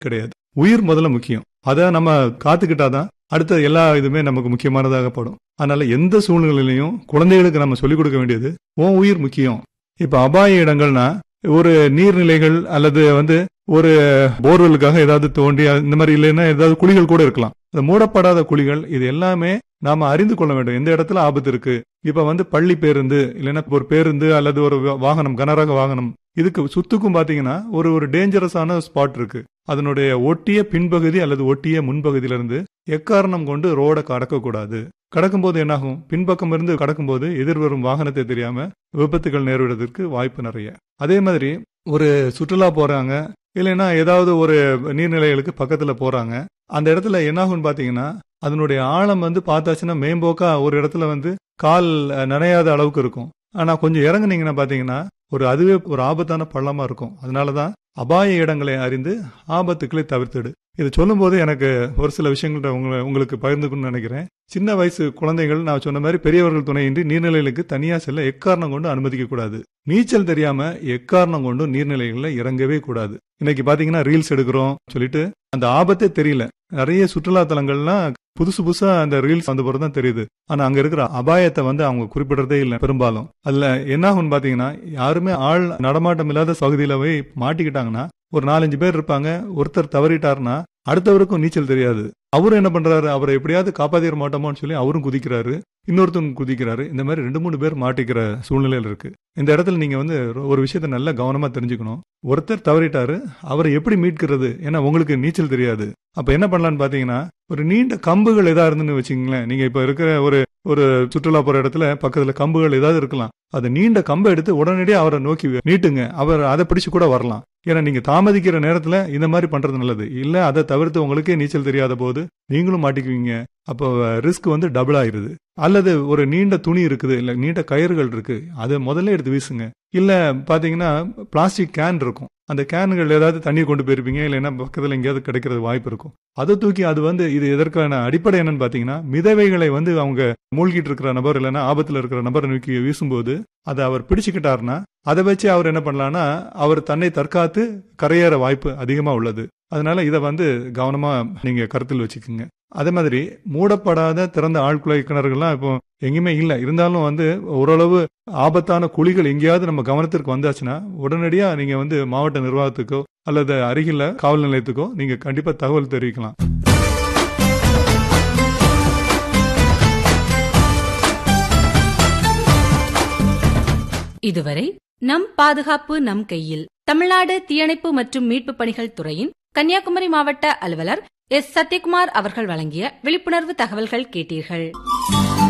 கிடையாது உயிர் முதல்ல முக்கியம் அதை நம்ம காத்துக்கிட்டாதான் அடுத்த எல்லா இதுமே நமக்கு முக்கியமானதாக படும் அதனால எந்த சூழ்நிலையிலையும் குழந்தைகளுக்கு நம்ம சொல்லிக் கொடுக்க வேண்டியது உன் உயிர் முக்கியம் இப்ப அபாய இடங்கள்னா ஒரு நீர்நிலைகள் அல்லது வந்து ஒரு போர்வெலுக்காக ஏதாவது தோண்டி இந்த மாதிரி இல்லைன்னா ஏதாவது குழிகள் கூட இருக்கலாம் இந்த மூடப்படாத குழிகள் இது எல்லாமே நாம அறிந்து கொள்ள வேண்டும் எந்த இடத்துல ஆபத்து இருக்கு இப்ப வந்து பள்ளி பேருந்து இல்லைன்னா ஒரு பேருந்து அல்லது ஒரு வா- வாகனம் கனரக வாகனம் இதுக்கு சுத்துக்கும் பாத்தீங்கன்னா ஒரு ஒரு டேஞ்சரஸான ஸ்பாட் இருக்கு அதனுடைய ஒட்டிய பின்பகுதி அல்லது ஒட்டிய முன்பகுதியில இருந்து எக்காரணம் கொண்டு ரோட கடக்க கூடாது கடக்கும்போது என்னாகும் பின்பக்கம் இருந்து கடக்கும்போது எதிர்வரும் வாகனத்தை தெரியாம விபத்துகள் நேரிடுவதற்கு வாய்ப்பு நிறைய அதே மாதிரி ஒரு சுற்றுலா போறாங்க இல்லைன்னா ஏதாவது ஒரு நீர்நிலைகளுக்கு பக்கத்துல போறாங்க அந்த இடத்துல என்னாகும்னு பாத்தீங்கன்னா அதனுடைய ஆழம் வந்து பார்த்தாச்சுன்னா மேம்போக்கா ஒரு இடத்துல வந்து கால் அஹ், நனையாத அளவுக்கு இருக்கும் ஆனா கொஞ்சம் இறங்குனீங்கன்னா பாத்தீங்கன்னா ஒரு அதுவே ஒரு ஆபத்தான பள்ளமா இருக்கும் அதனாலதான் அபாய இடங்களை அறிந்து ஆபத்துக்களை தவிர்த்திடு இது சொல்லும்போது எனக்கு ஒரு சில விஷயங்கள்ட்ட உங்களை உங்களுக்கு பகிர்ந்துக்கணும்னு நினைக்கிறேன் சின்ன வயசு குழந்தைகள் நான் சொன்ன மாதிரி பெரியவர்கள் துணையின்றி நீர்நிலைகளுக்கு தனியா செல்ல எக்காரணம் கொண்டு அனுமதிக்க கூடாது நீச்சல் தெரியாம எக்காரணம் கொண்டு நீர்நிலைகள்ல இறங்கவே கூடாது இன்னைக்கு பாத்தீங்கன்னா ரீல்ஸ் எடுக்கிறோம் சொல்லிட்டு அந்த ஆபத்தே தெரியல நிறைய சுற்றுலா தலங்கள்லாம் புதுசு புதுசா அந்த ரீல்ஸ் வந்த பிறகு தான் தெரியுது ஆனா அங்க இருக்கிற அபாயத்தை வந்து அவங்க குறிப்பிடுறதே இல்லை பெரும்பாலும் அதுல என்ன ஆகும்னு பாத்தீங்கன்னா யாருமே ஆள் நடமாட்டம் இல்லாத பகுதியில போய் மாட்டிக்கிட்டாங்கன்னா ஒரு நாலஞ்சு பேர் இருப்பாங்க ஒருத்தர் தவறிட்டாருன்னா அடுத்தவருக்கும் நீச்சல் தெரியாது அவரும் என்ன பண்றாரு அவரை எப்படியாவது காப்பாத்திர மாட்டோமோன்னு சொல்லி அவரும் குதிக்கிறாரு இன்னொருத்தவங்க குதிக்கிறாரு இந்த மாதிரி ரெண்டு மூணு பேர் மாட்டிக்கிற சூழ்நிலையில இருக்கு இந்த இடத்துல நீங்க வந்து ஒரு விஷயத்த நல்லா கவனமா தெரிஞ்சுக்கணும் ஒருத்தர் தவறிட்டாரு அவரை எப்படி மீட்கிறது ஏன்னா உங்களுக்கு நீச்சல் தெரியாது அப்ப என்ன பண்ணலாம்னு பாத்தீங்கன்னா ஒரு நீண்ட கம்புகள் ஏதா இருந்துன்னு வச்சுங்களேன் நீங்க இப்ப இருக்கிற ஒரு ஒரு சுற்றுலா போற இடத்துல பக்கத்துல கம்புகள் ஏதாவது இருக்கலாம் அது நீண்ட கம்பை எடுத்து உடனடியே அவரை நோக்கி நீட்டுங்க அவர் அதை பிடிச்சு கூட வரலாம் ஏன்னா நீங்க தாமதிக்கிற நேரத்துல இந்த மாதிரி பண்றது நல்லது இல்ல அதை தவிர்த்து உங்களுக்கே நீச்சல் தெரியாத போது நீங்களும் மாட்டிக்குவீங்க அப்போ ரிஸ்க் வந்து டபுள் ஆயிருது அல்லது ஒரு நீண்ட துணி இருக்குது இல்ல நீண்ட கயிறுகள் இருக்கு அதை முதல்ல எடுத்து வீசுங்க இல்ல பாத்தீங்கன்னா பிளாஸ்டிக் கேன் இருக்கும் அந்த கேன்கள் ஏதாவது தண்ணி கொண்டு போயிருப்பீங்க இல்லைன்னா பக்கத்துல எங்கேயாவது கிடைக்கிறது வாய்ப்பு இருக்கும் அதை தூக்கி அது வந்து இது எதற்கான அடிப்படை என்னன்னு பாத்தீங்கன்னா மிதவைகளை வந்து அவங்க மூழ்கிட்டு இருக்கிற நபர் இல்லைன்னா ஆபத்துல இருக்கிற நபரை நோக்கி வீசும்போது அதை அவர் பிடிச்சுக்கிட்டாருன்னா அதை வச்சு அவர் என்ன பண்ணலாம்னா அவர் தன்னை தற்காத்து கரையேற வாய்ப்பு அதிகமா உள்ளது அதனால இதை வந்து கவனமா நீங்க கருத்தில் வச்சுக்கோங்க அதே மாதிரி மூடப்படாத திறந்த ஆழ்குழாய் கிணறுகள்லாம் இப்போ எங்கேயுமே இல்லை இருந்தாலும் வந்து ஓரளவு ஆபத்தான குழிகள் எங்கேயாவது நம்ம கவனத்திற்கு வந்தாச்சுன்னா உடனடியா நீங்க வந்து மாவட்ட நிர்வாகத்துக்கோ அல்லது அருகில காவல் நிலையத்துக்கோ நீங்க கண்டிப்பா தகவல் தெரிவிக்கலாம் இதுவரை நம் பாதுகாப்பு நம் கையில் தமிழ்நாடு தீயணைப்பு மற்றும் மீட்பு பணிகள் துறையின் கன்னியாகுமரி மாவட்ட அலுவலர் எஸ் சத்யகுமார் அவர்கள் வழங்கிய விழிப்புணர்வு தகவல்கள் கேட்டீர்கள்